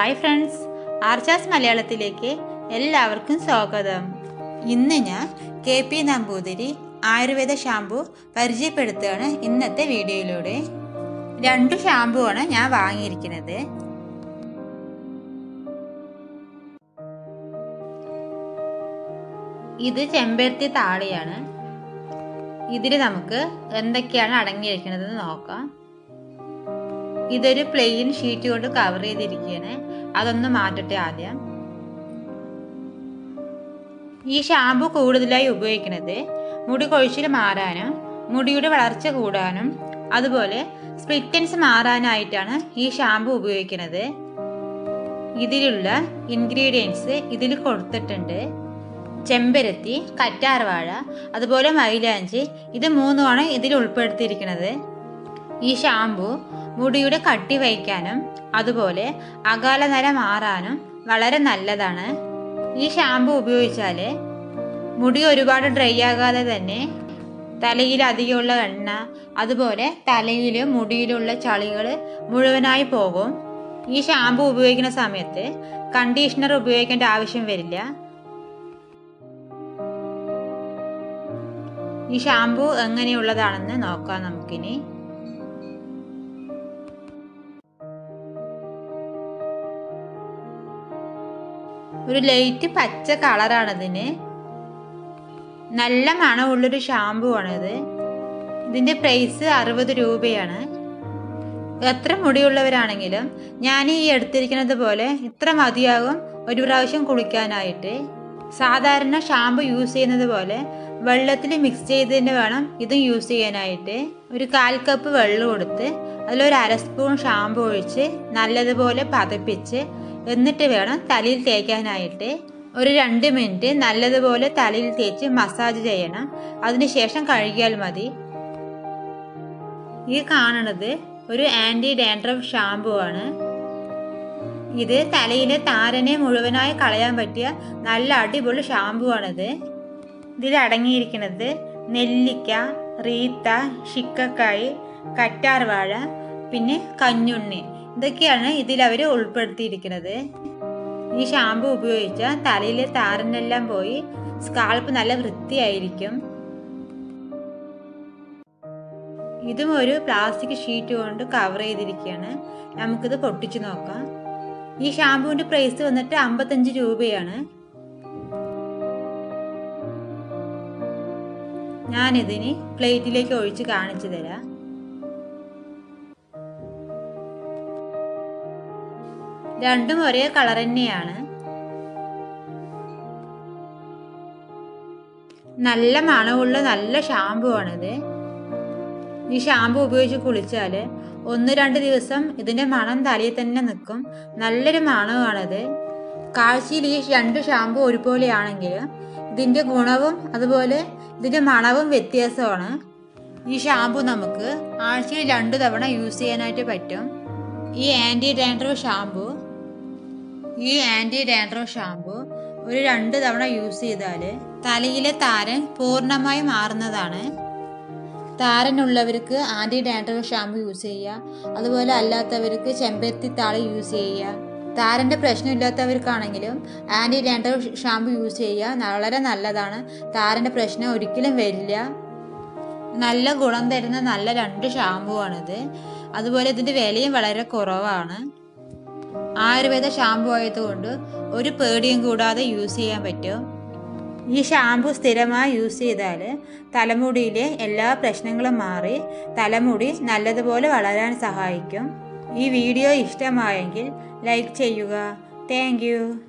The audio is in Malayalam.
ഹായ് ഫ്രണ്ട്സ് ആർച്ചാസ് മലയാളത്തിലേക്ക് എല്ലാവർക്കും സ്വാഗതം ഇന്ന് ഞാൻ K P Namboothiri ayurveda shampoo പരിചയപ്പെടുത്തുകയാണ് ഇന്നത്തെ വീഡിയോയിലൂടെ രണ്ട് ഷാമ്പു ആണ് ഞാൻ വാങ്ങിയിരിക്കുന്നത് ഇത് ചെമ്പരത്തി താളിയാണ് ഇതിൽ നമുക്ക് എന്തൊക്കെയാണ് അടങ്ങിയിരിക്കുന്നത് നോക്കാം ഇതൊരു പ്ലെയിൻ ഷീറ്റ് കൊണ്ട് കവർ ചെയ്തിരിക്കുകയാണ് അതൊന്ന് മാറ്റട്ടെ ആദ്യം ഈ ഷാമ്പു കൂടുതലായി ഉപയോഗിക്കുന്നത് മുടി കൊഴിച്ചിൽ മാറാനും മുടിയുടെ വളർച്ച കൂടാനും അതുപോലെ സ്പ്ലിറ്റൻസ് മാറാനായിട്ടാണ് ഈ ഷാമ്പു ഉപയോഗിക്കുന്നത് ഇതിലുള്ള ഇൻഗ്രീഡിയൻസ് ഇതിൽ കൊടുത്തിട്ടുണ്ട് ചെമ്പരത്തി കറ്റാർവാഴ അതുപോലെ മൈലാഞ്ചി ഇത് മൂന്നുമാണ് ഇതിൽ ഉൾപ്പെടുത്തിയിരിക്കുന്നത് ഈ ഷാമ്പു മുടിയുടെ കട്ടി വയ്ക്കാനും അതുപോലെ അകാല നര മാറാനും വളരെ നല്ലതാണ് ഈ ഷാമ്പു ഉപയോഗിച്ചാൽ മുടി ഒരുപാട് ഡ്രൈ ആകാതെ തന്നെ തലയിൽ അധികമുള്ള എണ്ണ അതുപോലെ തലയിൽ മുടിയിലുള്ള ചളികൾ മുഴുവനായി പോകും ഈ ഷാമ്പു ഉപയോഗിക്കുന്ന സമയത്ത് കണ്ടീഷണർ ഉപയോഗിക്കേണ്ട ആവശ്യം വരില്ല ഈ ഷാമ്പു എങ്ങനെയുള്ളതാണെന്ന് നോക്കാം നമുക്കിനി ഒരു ലൈറ്റ് പച്ച കളറാണ് ഇതിന് നല്ല മണമുള്ളൊരു ഷാമ്പു ആണിത് ഇതിൻ്റെ പ്രൈസ് അറുപത് രൂപയാണ് എത്ര മുടിയുള്ളവരാണെങ്കിലും ഞാൻ ഈ എടുത്തിരിക്കുന്നത് പോലെ ഇത്ര മതിയാകും ഒരു പ്രാവശ്യം കുളിക്കാനായിട്ട് സാധാരണ ഷാമ്പു യൂസ് ചെയ്യുന്നത് പോലെ വെള്ളത്തിൽ മിക്സ് ചെയ്ത് തന്നെ വേണം ഇതും യൂസ് ചെയ്യാനായിട്ട് ഒരു കാൽ കപ്പ് വെള്ളം കൊടുത്ത് അതിലൊരു അര സ്പൂൺ ഷാമ്പു ഒഴിച്ച് നല്ലതുപോലെ പതപ്പിച്ച് എന്നിട്ട് വേണം തലയിൽ തേക്കാനായിട്ട് ഒരു രണ്ട് മിനിറ്റ് നല്ലതുപോലെ തലയിൽ തേച്ച് മസാജ് ചെയ്യണം അതിനുശേഷം കഴുകിയാൽ മതി ഈ കാണുന്നത് ഒരു ആൻറ്റി ഡാൻഡ്രഫ് ഷാമ്പു ആണ് ഇത് തലയിലെ താരനെ മുഴുവനായി കളയാൻ പറ്റിയ നല്ല അടിപൊളി ഷാമ്പു ആണിത് ഇതിൽ അടങ്ങിയിരിക്കുന്നത് നെല്ലിക്ക റീത്ത ഷിക്കക്കായ് കറ്റാർവാഴ പിന്നെ കഞ്ഞുണ്ണി ഇതൊക്കെയാണ് ഇതിൽ അവർ ഉൾപ്പെടുത്തിയിരിക്കുന്നത് ഈ ഷാമ്പു ഉപയോഗിച്ചാൽ തലയിലെ താരനെല്ലാം പോയി സ്കാൾപ്പ് നല്ല വൃത്തിയായിരിക്കും ഇതും ഒരു പ്ലാസ്റ്റിക് ഷീറ്റ് കൊണ്ട് കവർ ചെയ്തിരിക്കുകയാണ് നമുക്കിത് പൊട്ടിച്ചു നോക്കാം ഈ ഷാമ്പുവിൻ്റെ പ്രൈസ് വന്നിട്ട് അമ്പത്തഞ്ച് രൂപയാണ് ഞാനിതിന് പ്ലേറ്റിലേക്ക് ഒഴിച്ച് കാണിച്ചു തരാം രണ്ടും ഒരേ കളർ തന്നെയാണ് നല്ല മണമുള്ള നല്ല ഷാമ്പു ആണിത് ഈ ഷാമ്പു ഉപയോഗിച്ച് കുളിച്ചാൽ ഒന്ന് രണ്ട് ദിവസം ഇതിൻ്റെ മണം തലയിൽ തന്നെ നിൽക്കും നല്ലൊരു മണമാണിത് കാഴ്ചയിൽ ഈ രണ്ട് ഷാമ്പു ഒരുപോലെയാണെങ്കിൽ ഇതിൻ്റെ ഗുണവും അതുപോലെ ഇതിൻ്റെ മണവും വ്യത്യാസമാണ് ഈ ഷാമ്പു നമുക്ക് ആഴ്ചയിൽ രണ്ട് തവണ യൂസ് ചെയ്യാനായിട്ട് പറ്റും ഈ ആൻറ്റി ഡാൻഡ്രഫ് ഷാമ്പു ഈ ആൻറ്റി ഡാൻഡ്രഫ് ഷാമ്പു ഒരു രണ്ട് തവണ യൂസ് ചെയ്താൽ തലയിലെ താരൻ പൂർണ്ണമായി മാറുന്നതാണ് താരനുള്ളവർക്ക് ആൻറ്റി ഡാൻഡ്രഫ് ഷാമ്പു യൂസ് ചെയ്യുക അതുപോലെ അല്ലാത്തവർക്ക് ചെമ്പരത്തി താളി യൂസ് ചെയ്യുക താരൻ്റെ പ്രശ്നമില്ലാത്തവർക്കാണെങ്കിലും ആൻറ്റി ഡാൻഡ്രഫ് ഷാമ്പു യൂസ് ചെയ്യുക വളരെ നല്ലതാണ് താരൻ്റെ പ്രശ്നം ഒരിക്കലും വരില്ല നല്ല ഗുണം തരുന്ന നല്ല രണ്ട് ഷാമ്പു ആണിത് അതുപോലെ ഇതിൻ്റെ വിലയും വളരെ കുറവാണ് ആയുർവേദ ഷാമ്പു ആയതുകൊണ്ട് ഒരു പേടിയും കൂടാതെ യൂസ് ചെയ്യാൻ പറ്റും ഈ ഷാമ്പു സ്ഥിരമായി യൂസ് ചെയ്താൽ തലമുടിയിലെ എല്ലാ പ്രശ്നങ്ങളും മാറി തലമുടി നല്ലതുപോലെ വളരാൻ സഹായിക്കും ഈ വീഡിയോ ഇഷ്ടമായെങ്കിൽ ലൈക്ക് ചെയ്യുക താങ്ക്